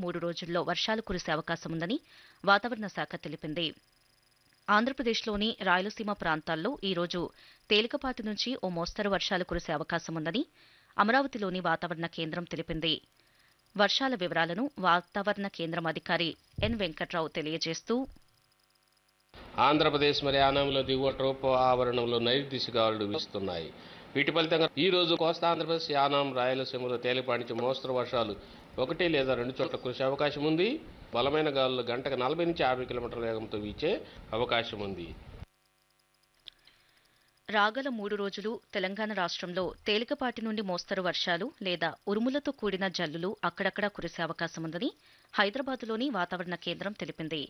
మూడు రోజుల్లో వర్షాలు కురిసే అవకాశం ఉందని వాతావరణ శాఖ తెలిపింది ఆంధ్రప్రదేశ్లోని రాయలసీమ ప్రాంతాల్లో ఈ రోజు తేలికపాటి నుంచి ఓ మోస్తరు వర్షాలు కురిసే అవకాశం ఉందని అమరావతిలోని వాతావరణ కేంద్రం తెలిపింది వర్షాల వివరాలను వాతావరణ కేంద్రం అధికారి ఎన్ వెంకట్రావు తెలియజేస్తూ ఆంధ్రప్రదేశ్ మరి యానంలో దిగువ ట్రోపో ఆవరణంలో నైరుతి గాలులు వీస్తున్నాయి వీటి ఫలితంగా ఈ రోజు కోస్తా ఆంధ్రప్రదేశ్ యానాం రాయలసీమలో తేలిపాటి నుంచి మోస్తరు వర్షాలు ఒకటి లేదా రెండు చోట్ల కురిసే అవకాశం ఉంది బలమైన గాలులు గంటకు నలభై నుంచి యాభై కిలోమీటర్ల వేగంతో వీచే అవకాశం ఉంది రాగల మూడు రోజులు తెలంగాణ రాష్ట్రంలో తేలికపాటి నుండి మోస్తరు వర్షాలు లేదా ఉరుములతో కూడిన జల్లులు అక్కడక్కడా కురిసే అవకాశం ఉందని హైదరాబాద్లోని వాతావరణ కేంద్రం తెలిపింది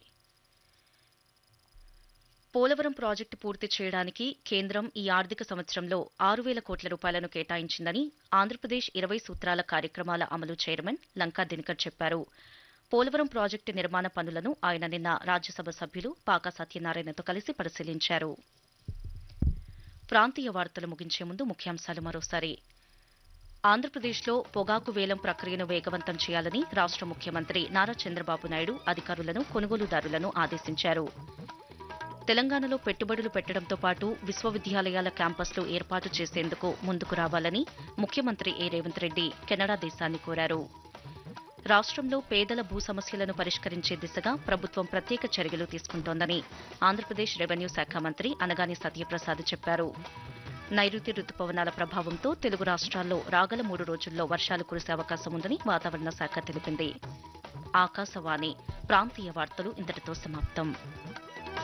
పోలవరం ప్రాజెక్టు పూర్తి చేయడానికి కేంద్రం ఈ ఆర్థిక సంవత్సరంలో ఆరు వేల కోట్ల రూపాయలను కేటాయించిందని ఆంధ్రప్రదేశ్ ఇరవై సూత్రాల కార్యక్రమాల అమలు చైర్మన్ లంకా దినకర్ చెప్పారు పోలవరం ప్రాజెక్టు నిర్మాణ పనులను ఆయన నిన్న రాజ్యసభ సభ్యులు పాకా సత్యనారాయణతో కలిసి పరిశీలించారు ప్రాంతీయ వార్తలు ముగించే ముందు ముఖ్యాంశాలు మరోసారి ఆంధ్రప్రదేశ్లో పొగాకు వేలం ప్రక్రియను వేగవంతం చేయాలని రాష్ట్ర ముఖ్యమంత్రి నారా చంద్రబాబు నాయుడు అధికారులను కొనుగోలుదారులను ఆదేశించారు తెలంగాణలో పెట్టుబడులు పెట్టడంతో పాటు విశ్వవిద్యాలయాల క్యాంపస్లు ఏర్పాటు చేసేందుకు ముందుకు రావాలని ముఖ్యమంత్రి ఏ రేవంత్ రెడ్డి కెనడా దేశాన్ని కోరారు రాష్ట్రంలో పేదల భూ సమస్యలను పరిష్కరించే దిశగా ప్రభుత్వం ప్రత్యేక చర్యలు తీసుకుంటోందని ఆంధ్రప్రదేశ్ రెవెన్యూ శాఖ మంత్రి అనగాని సత్యప్రసాద్ చెప్పారు నైరుతి రుతుపవనాల ప్రభావంతో తెలుగు రాష్ట్రాల్లో రాగల మూడు రోజుల్లో వర్షాలు కురిసే అవకాశం ఉందని వాతావరణ శాఖ తెలిపింది ఆకాశవాణి ప్రాంతీయ వార్తలు ఇంతటితో సమాప్తం